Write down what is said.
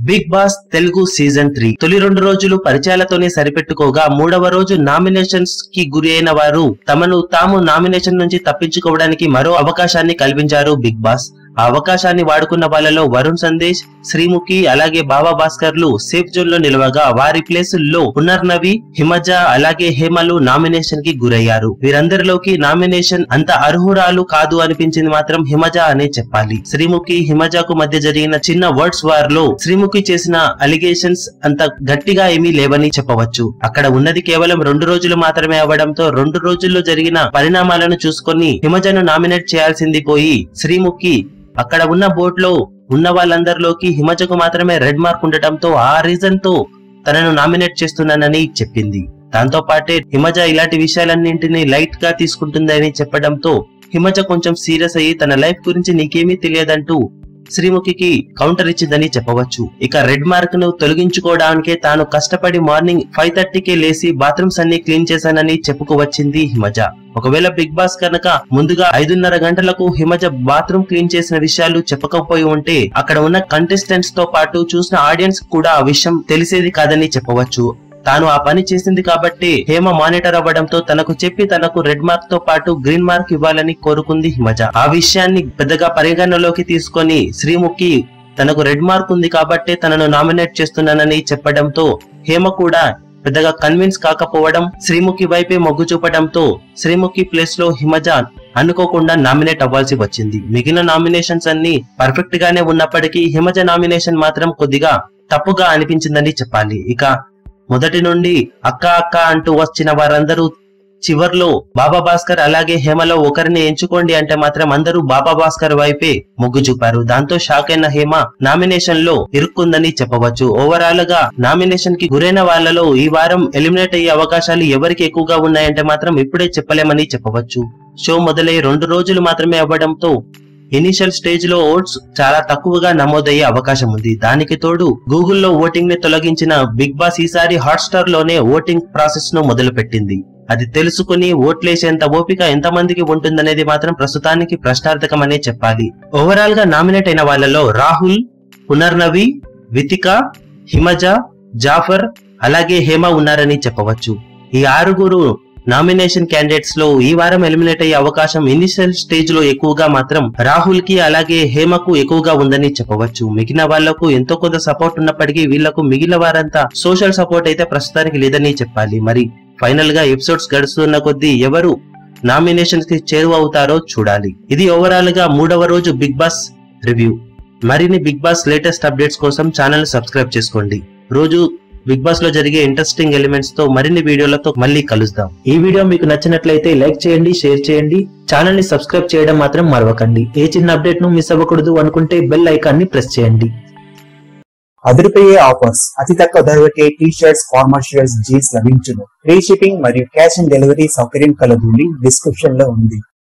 big Boss Telugu season three తొలి రెండు రోజులు పరిచయాలతోనే సరిపెట్టుకోగా మూడవ రోజు నామినేషన్స్ కి గురి అయిన వారు తమను తాము నామినేషన్ నుంచి తప్పించుకోవడానికి మరో అవకాశాన్ని కల్పించారు బిగ్ బాస్ ఆ అవకాశాన్ని వాడుకున్న వాళ్ళలో వరుణ్ సందేశ్ శ్రీముఖి అలాగే బాబా భాస్కర్లు సేఫ్ జోన్ లో నిలవగా వారి ప్లేసుల్లో పునర్నవి హిమజ అలాగే హేమలు నామినేషన్ కి గురయ్యారు వీరందరిలోకి నామినేషన్ అంత అర్హురాలు కాదు అనిపించింది మాత్రం హిమజ అనే చెప్పాలి శ్రీముఖి హిమజకు మధ్య జరిగిన చిన్న వర్డ్స్ వార్ లో శ్రీముఖి చేసిన అలిగేషన్స్ అంత గట్టిగా ఏమీ లేవని చెప్పవచ్చు అక్కడ ఉన్నది కేవలం రెండు రోజులు మాత్రమే అవ్వడంతో రెండు రోజుల్లో జరిగిన పరిణామాలను చూసుకొని హిమజను నామినేట్ చేయాల్సింది పోయి శ్రీముఖి అక్కడ ఉన్న బోట్ లో ఉన్న వాళ్ళందరిలోకి హిమజకు మాత్రమే రెడ్ మార్క్ ఉండటంతో ఆ రీజన్ తో తనను నామినేట్ చేస్తున్నానని చెప్పింది దాంతో పాటే హిమజ ఇలాంటి విషయాలన్నింటినీ లైట్ గా తీసుకుంటుందని చెప్పడంతో హిమజ కొంచెం సీరియస్ అయ్యి తన లైఫ్ గురించి నీకేమీ తెలియదంటూ శ్రీముఖికి కౌంటర్ ఇచ్చిందని చెప్పవచ్చు ఇక రెడ్ మార్క్ ను తొలగించుకోవడానికే తాను కష్టపడి మార్నింగ్ ఫైవ్ థర్టీకే లేసి బాత్రూమ్స్ అన్ని క్లీన్ చేశానని చెప్పుకోవచ్చింది హిమజ ఒకవేళ బిగ్ బాస్ కనుక ముందుగా ఐదున్నర గంటలకు హిమజ బాత్రూమ్ క్లీన్ చేసిన విషయాలు చెప్పకపోయి ఉంటే అక్కడ ఉన్న కంటెస్టెంట్స్ తో పాటు చూసిన ఆడియన్స్ కూడా ఆ విషయం తెలిసేది కాదని చెప్పవచ్చు తాను ఆ పని చేసింది కాబట్టి హేమ మానిటర్ అవ్వడంతో తనకు చెప్పి తనకు రెడ్ మార్క్ తో పాటు గ్రీన్ మార్క్ ఇవ్వాలని కోరుకుంది హిమజ ఆ విషయాన్ని పెద్దగా పరిగణనలోకి తీసుకొని శ్రీముఖి తనకు రెడ్ మార్క్ ఉంది కాబట్టి తనను నామినేట్ చేస్తున్నానని చెప్పడంతో హేమ కూడా పెద్దగా కన్విన్స్ కాకపోవడం శ్రీముఖి వైపే మొగ్గు చూపడంతో శ్రీముఖి ప్లేస్ లో హిమజ అనుకోకుండా నామినేట్ అవ్వాల్సి వచ్చింది మిగిలిన నామినేషన్స్ అన్ని పర్ఫెక్ట్ గానే ఉన్నప్పటికీ హిమజ నామినేషన్ మాత్రం కొద్దిగా తప్పుగా అనిపించిందని చెప్పాలి ఇక మొదటి నుండి అక్క అక్క అంటూ వచ్చిన వారందరూ చివర్లో బాబా భాస్కర్ అలాగే హేమలో ఒకరిని ఎంచుకోండి అంటే మాత్రం అందరూ బాబా భాస్కర్ వైపే మొగ్గు చూపారు దాంతో షాక్ అయిన హేమ నామినేషన్ లో ఇరుక్కుందని చెప్పవచ్చు ఓవరాల్ గా నామినేషన్ కి గురైన వాళ్ళలో ఈ వారం ఎలిమినేట్ అయ్యే అవకాశాలు ఎవరికి ఎక్కువగా ఉన్నాయంటే మాత్రం ఇప్పుడే చెప్పలేమని చెప్పవచ్చు షో మొదలై రెండు రోజులు మాత్రమే అవ్వడంతో ఇనిషియల్ స్టేజ్ లో ఓట్స్ చాలా తక్కువగా నమోదయ్యే అవకాశం ఉంది దానికి తోడు గూగుల్లో ఓటింగ్ ని తొలగించిన బిగ్ బాస్ ఈసారి హాట్స్టార్ లోనే ఓటింగ్ ప్రాసెస్ ను మొదలు పెట్టింది అది తెలుసుకుని ఓట్లేసేంత ఓపిక ఎంతమందికి ఉంటుందనేది మాత్రం ప్రస్తుతానికి ప్రశ్నార్థకమనే చెప్పాలి ఓవరాల్ గా నామినేట్ అయిన వాళ్ళలో రాహుల్ పునర్నవి వితిక హిమజ జాఫర్ అలాగే హేమ ఉన్నారని చెప్పవచ్చు ఈ ఆరుగురు నామినేషన్ క్యాండిడేట్స్ లో ఈ వారం ఎలిమినేట్ అయ్యే అవకాశం ఇనిషియల్ స్టేజ్ లో ఎక్కువగా మాత్రం రాహుల్ కి అలాగే హేమకు ఎక్కువగా ఉందని చెప్పవచ్చు మిగిలిన వాళ్లకు ఎంతో కొంత సపోర్ట్ ఉన్నప్పటికీ వీళ్లకు మిగిలిన వారంతా సోషల్ సపోర్ట్ అయితే ప్రస్తుతానికి లేదని చెప్పాలి మరి ఫైనల్ గా ఎపిసోడ్స్ గడుస్తున్న కొద్దీ ఎవరు నామినేషన్ కి చేరువవుతారో చూడాలి ఇది ఓవరాల్ గా మూడవ రోజు బిగ్ బాస్ రివ్యూ మరిన్ని బిగ్ బాస్ లేటెస్ట్ అప్డేట్స్ కోసం ఛానల్ సబ్స్క్రైబ్ చేసుకోండి రోజు బిగ్ బాస్ లో జరిగే ఇంట్రెస్టింగ్ ఎలిమెంట్స్ తో మరిన్ని వీడియోలతో మళ్ళీ కలుద్దాం ఈ వీడియో మీకు నచ్చినట్లయితే లైక్ చేయండి షేర్ చేయండి ఛానల్ ని సబ్స్క్రైబ్ చేయడం మాత్రం మరవకండి ఏ చిన్న అప్డేట్ ను మిస్ అవ్వకూడదు అనుకుంటే బెల్ ఐకాన్ ని ప్రెస్ చేయండి అదిరిపోయే ఆఫర్స్ అతి తక్కువ ధరకే T shirts formal shirts jeans లభించును ఫ్రీ షిప్పింగ్ మరియు క్యాష్ ఆన్ డెలివరీ సౌకర్యం కలదు లింక్ డిస్క్రిప్షన్ లో ఉంది